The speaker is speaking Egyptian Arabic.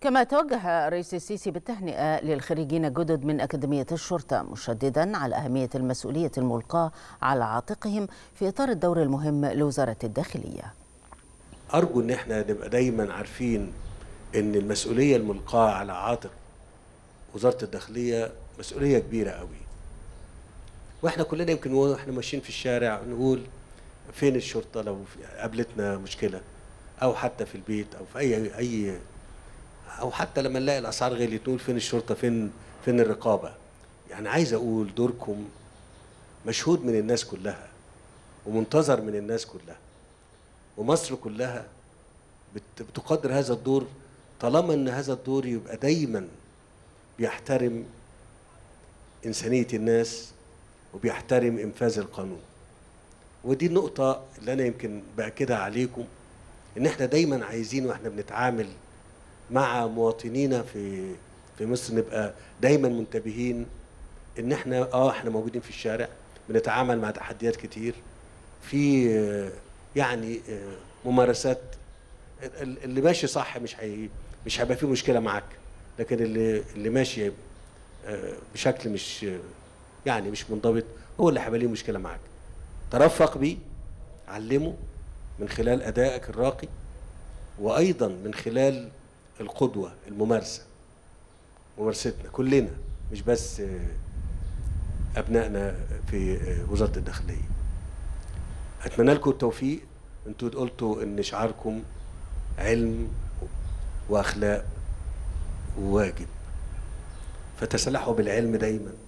كما توجه الرئيس السيسي بالتهنئة للخريجين الجدد من أكاديمية الشرطة مشددا على أهمية المسؤولية الملقاة على عاتقهم في إطار الدور المهم لوزارة الداخلية أرجو إن احنا نبقى دايما عارفين إن المسؤولية الملقاة على عاتق وزارة الداخلية مسؤولية كبيرة قوي واحنا كلنا يمكن واحنا ماشيين في الشارع نقول فين الشرطة لو قابلتنا مشكلة أو حتى في البيت أو في أي أي او حتى لما نلاقي الاسعار غليت نقول فين الشرطه فين فين الرقابه يعني عايز اقول دوركم مشهود من الناس كلها ومنتظر من الناس كلها ومصر كلها بتقدر هذا الدور طالما ان هذا الدور يبقى دايما بيحترم انسانيه الناس وبيحترم انفاذ القانون ودي النقطه اللي انا يمكن باكدها عليكم ان احنا دايما عايزين واحنا بنتعامل مع مواطنينا في في مصر نبقى دايما منتبهين ان احنا اه احنا موجودين في الشارع بنتعامل مع تحديات كتير في يعني ممارسات اللي ماشي صح مش هي مش هيبقى فيه مشكله معاك لكن اللي اللي ماشي بشكل مش يعني مش منضبط هو اللي هيبقى ليه مشكله معاك ترفق بيه علمه من خلال ادائك الراقي وايضا من خلال القدوة الممارسة ممارستنا كلنا مش بس أبنائنا في وزارة الداخلية أتمنى لكم التوفيق أنتوا قلتوا إن شعاركم علم وأخلاق وواجب فتسلحوا بالعلم دايما